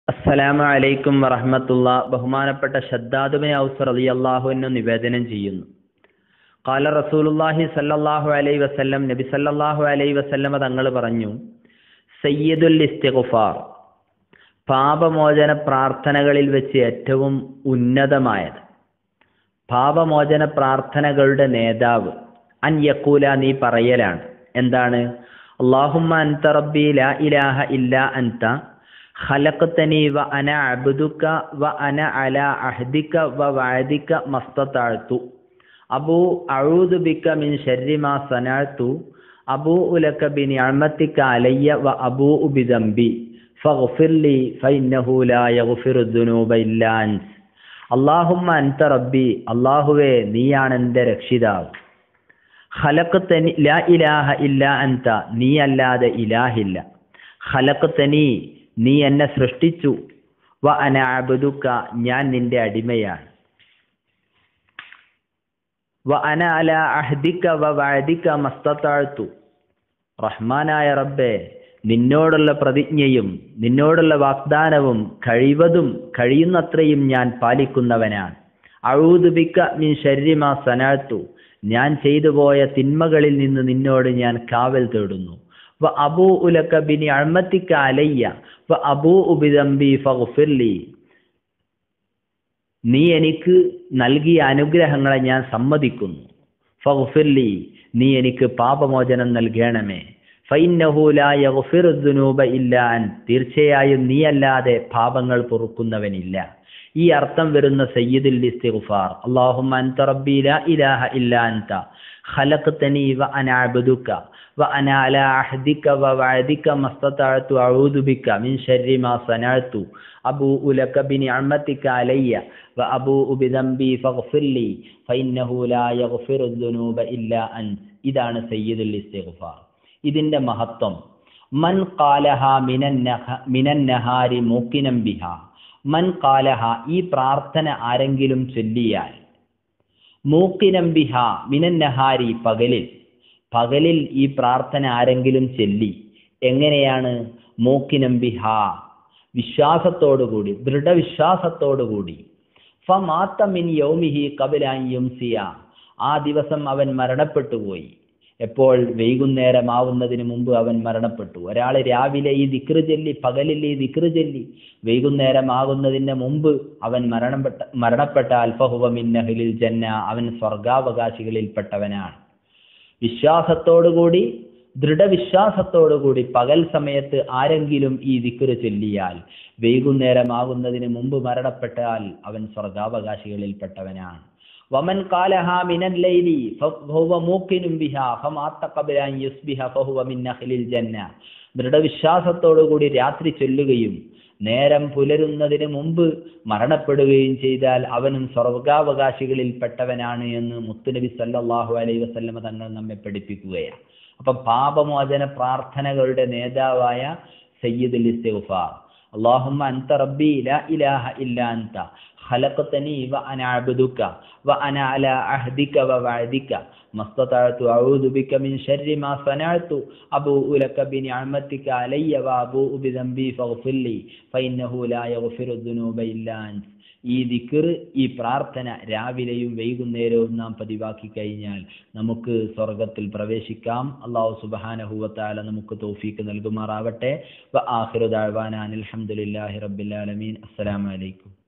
അസ്സലാമു അലൈക്കും വറഹ്മത്തുള്ള ബഹുമാനപ്പെട്ട ഷദ്ദാദുബിൻ ഔസ് റളിയല്ലാഹുവിന് നിവേദനം ചെയ്യുന്നു കാല റസൂലുള്ളാഹി സല്ലല്ലാഹു അലൈഹി വസല്ലം നബി സല്ലല്ലാഹു അലൈഹി വസല്ലമ തങ്ങൾ പറഞ്ഞു സയ്യിദുൽ ഇസ്തിഗ്ഫാർ പാപമോചന പ്രാർത്ഥനകളിൽ വെച്ച് ഏറ്റവും ഉന്നതമായത് പാപമോചന പ്രാർത്ഥനകളുടെ നേതാവ് അൻ യക്കൂല നീ പറയലാണ് എന്താണ് അള്ളാഹുമ്മ അൻത റബ്ബി ലാ ഇലാഹ ഇല്ലാ അൻത ഖലഖ്തനി വ അന അബ്ദുക വ അന അലാ അഹ്ദിക വ വഅദിക മസ്തതഅതു അബൂ അഊദു ബിക മിൻ ശർരി മാ സനഅതു അബൂ ലക ബിനിഅമതിക അലയ്യ വ അബൂ ബിദംബി ഫഗ്ഫിർ ലി ഫഇന്നഹു ലാ യഗ്ഫിറു ദുനൂബ ഇല്ലാ അൻത അള്ളാഹുമ്മ അൻത റബ്ബി അള്ളാഹുവേ നീയാണ് എൻ്റെ രക്ഷിതാവ് ഖലഖ്തനി ലാ ഇലാഹ ഇല്ലാ അൻത നീ അല്ലാതെ ഇലാഹില്ല ഖലഖ്തനി നീ എന്നെ സൃഷ്ടിച്ചു വ അന അബ്ദുക ഞാൻ നിന്റെ അടിമയാണ് വ അന അല അഹ്ദിക വ വഅദിക മസ്തതഅതു റഹ്മാനായ റബ്ബേ നിന്നോടുള്ള പ്രതിജ്ഞയും നിന്നോടുള്ള വാഗ്ദാനവും കഴിവതും കഴിയുന്നത്രയും ഞാൻ പാലിക്കുന്നവനാണ് അഴൂതുബിക്ക മിൻ ശരീമാ സനാത്തു ഞാൻ ചെയ്തു പോയ തിന്മകളിൽ നിന്ന് നിന്നോട് ഞാൻ കാവൽ തേടുന്നു വ അബൂ ഉലക്ക ബിനി അഴ്മത്തിക്ക അലയ്യ വ അബൂ ഉബിദംബി ഫഗ്ഫിർലി നീ എനിക്ക് നൽകിയ അനുഗ്രഹങ്ങളെ ഞാൻ സമ്മതിക്കുന്നു ഫഗ്ഫിർലി നീ എനിക്ക് പാപമോചനം നൽകണമേ ഫൈന്നഹു ലാ യഗ്ഫിറു ദുനൂബ ഇല്ലാ അൻ തീർച്ചയായും നീയല്ലാതെ പാപങ്ങൾ പൊറുക്കുന്നവനില്ല ഈ അർത്ഥം വരുന്ന സയ്യിദുൽ ഇസ്തിഗ്ഫാർ അല്ലാഹുമ്മ അൻത റബ്ബി ലാ ഇലാഹ ഇല്ലാ അൻത ഖലഖ്തനി വ അന അബ്ദുക വ അന അലാ അഹ്ദിക വ വഅദിക മസ്തതഅതു അഊദു ബിക മിൻ ശർരി മാ സനഅതു അബൂഉ ലക ബിനിഅമതിക അലയ്യ വ അബൂഉ ബിദംബി ഫഗ്ഫിർ ലി ഫഇന്നഹു ലാ യഗ്ഫിറു ദുനൂബ ഇല്ലാ അൻത ഇതാണ് സയ്യിദുൽ ഇസ്തിഗ്ഫാർ ഇതിന്റെ മഹത്വം മൻ കാലഹ മിനൻ നഹാരി മൂക്കിനം ബിഹ മൻ കാലഹ ഈ പ്രാർത്ഥന ആരെങ്കിലും ചൊല്ലിയാൽ മൂക്കിനം ബിഹ മിനൻ നഹാരി പകലിൽ പകലിൽ ഈ പ്രാർത്ഥന ആരെങ്കിലും ചൊല്ലി എങ്ങനെയാണ് മൂക്കിനം ബിഹ വിശ്വാസത്തോടുകൂടി ദൃഢവിശ്വാസത്തോടുകൂടി ഫമാത്ത മിൻ യൗമിഹി കബിലായുംസിയ ആ ദിവസം അവൻ മരണപ്പെട്ടുപോയി എപ്പോൾ വൈകുന്നേരമാവുന്നതിന് മുമ്പ് അവൻ മരണപ്പെട്ടു ഒരാൾ രാവിലെ ഈ ദിക്റ് ചൊല്ലി പകലിൽ ഈ ദിക്റ് ചൊല്ലി വൈകുന്നേരമാകുന്നതിന് മുമ്പ് അവൻ മരണപ്പെട്ട മരണപ്പെട്ട അൽഫഹുവമിന്നഹിലിൽ ജന്ന അവൻ സ്വർഗാവകാശികളിൽപ്പെട്ടവനാണ് വിശ്വാസത്തോടുകൂടി ദൃഢവിശ്വാസത്തോടുകൂടി പകൽ സമയത്ത് ആരെങ്കിലും ഈ ദിക്റ് ചൊല്ലിയാൽ വൈകുന്നേരമാകുന്നതിന് മുമ്പ് മരണപ്പെട്ടാൽ അവൻ സ്വർഗാവകാശികളിൽപ്പെട്ടവനാണ് വമൻ കാലഹ മിനൽ ലൈലി ഫഹുവ മൂക്കിനും ബിഹ ഫമാത്ത ഖബല അൻ യുസ്ബിഹ ഫഹുവ മിൻ അഹ്ലിൽ ജന്ന ദൃഢവിശ്വാസത്തോടുകൂടി രാത്രി ചൊല്ലുകയും നേരം പുലരുന്നതിന് മുമ്പ് മരണപ്പെടുകയും ചെയ്താൽ അവനും സ്വർഗാവകാശികളിൽപ്പെട്ടവനാണ് എന്ന് മുത്തുനബി സല്ലല്ലാഹു അലൈഹി വസല്ലമ തങ്ങൾ നമ്മെ പഠിപ്പിക്കുകയാണ് അപ്പം പാപമോചന പ്രാർത്ഥനകളുടെ നേതാവായ സയ്യിദുൽ ഇസ്തിഗ്ഫാർ اللهم أنت ربي لا إله إلا أنت خلقتني وأنا عبدك وأنا على عهدك ووعدك ما استطعت أعوذ بك من شر ما صنعت أبوء لك بنعمتك علي وأبوء بذنبي فاغفر لي فإنه لا يغفر الذنوب إلا أنت ഈ ദിക്കർ ഈ പ്രാർത്ഥന രാവിലെയും വൈകുന്നേരവും നാം പതിവാക്കി കഴിഞ്ഞാൽ നമുക്ക് സ്വർഗത്തിൽ പ്രവേശിക്കാം അള്ളാഹു സുബാനഹുവത്താല നമുക്ക് തോഫീക്ക് നൽകുമാറാവട്ടെ വ ആഖിറു ദഅ്വാന അനിൽ ഹംദുലില്ലാഹി റബ്ബിൽ ആലമീൻ അസ്സലാമു അലൈക്കും